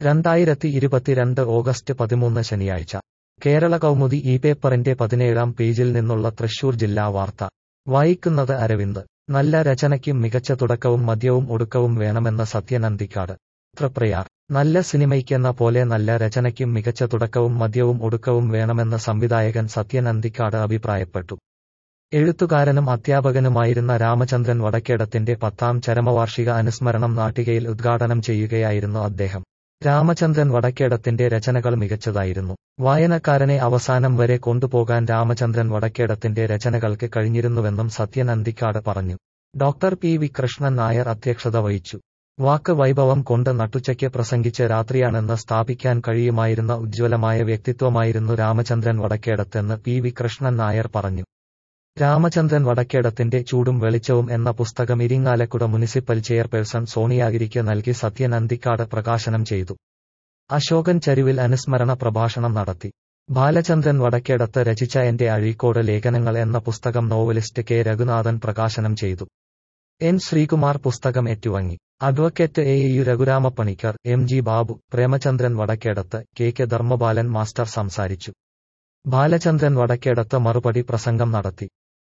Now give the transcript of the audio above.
രണ്ടായിരത്തി ഇരുപത്തിരണ്ട് ഓഗസ്റ്റ് പതിമൂന്ന് ശനിയാഴ്ച കേരള കൗമുദി ഈ പേപ്പറിന്റെ പതിനേഴാം പേജിൽ നിന്നുള്ള തൃശൂർ ജില്ലാ വാർത്ത വായിക്കുന്നത് അരവിന്ദ് നല്ല രചനയ്ക്കും മികച്ച തുടക്കവും മദ്യവും ഒടുക്കവും വേണമെന്ന സത്യൻ അന്തിക്കാട് തൃപ്രയാർ നല്ല സിനിമയ്ക്കെന്ന പോലെ നല്ല രചനയ്ക്കും മികച്ച തുടക്കവും മദ്യവും ഒടുക്കവും വേണമെന്ന് സംവിധായകൻ സത്യൻ അന്തിക്കാട് അഭിപ്രായപ്പെട്ടു എഴുത്തുകാരനും അധ്യാപകനുമായിരുന്ന രാമചന്ദ്രൻ വടക്കേടത്തിന്റെ പത്താം ചരമവാർഷിക അനുസ്മരണം നാട്ടികയിൽ ഉദ്ഘാടനം ചെയ്യുകയായിരുന്നു അദ്ദേഹം രാമചന്ദ്രൻ വടക്കേടത്തിന്റെ രചനകൾ മികച്ചതായിരുന്നു വായനക്കാരനെ അവസാനം വരെ കൊണ്ടുപോകാൻ രാമചന്ദ്രൻ വടക്കേടത്തിന്റെ രചനകൾക്ക് കഴിഞ്ഞിരുന്നുവെന്നും സത്യൻ അന്തിക്കാട് പറഞ്ഞു doctor P V Krishnan Nair അധ്യക്ഷത വഹിച്ചു വാക്ക് വൈഭവം കൊണ്ട് നട്ടുച്ചയ്ക്ക് പ്രസംഗിച്ച് രാത്രിയാണെന്ന് സ്ഥാപിക്കാൻ കഴിയുമായിരുന്ന ഉജ്ജ്വലമായ വ്യക്തിത്വമായിരുന്നു രാമചന്ദ്രൻ വടക്കേടത്തെന്ന് പി വി കൃഷ്ണൻ നായർ പറഞ്ഞു രാമചന്ദ്രൻ വടക്കേടത്തിന്റെ ചൂടും വെളിച്ചവും എന്ന പുസ്തകം ഇരിങ്ങാലക്കുട മുനിസിപ്പൽ ചെയർപേഴ്സൺ സോണിയാഗിരിക്ക് നൽകി സത്യൻ അന്തിക്കാട് പ്രകാശനം ചെയ്തു അശോകൻ ചരുവിൽ അനുസ്മരണ പ്രഭാഷണം നടത്തി ബാലചന്ദ്രൻ വടക്കേടത്ത് രചിച്ച എന്റെ അഴീക്കോട് ലേഖനങ്ങൾ എന്ന പുസ്തകം നോവലിസ്റ്റ് കെ രഘുനാഥൻ പ്രകാശനം ചെയ്തു എൻ ശ്രീകുമാർ പുസ്തകം ഏറ്റുവാങ്ങി advocate A U Raghuramapanicker M G Babu Premachandran Vadakkedath K K Dharmapalan master സംസാരിച്ചു ബാലചന്ദ്രൻ വടക്കേടത്ത് മറുപടി പ്രസംഗം നടത്തി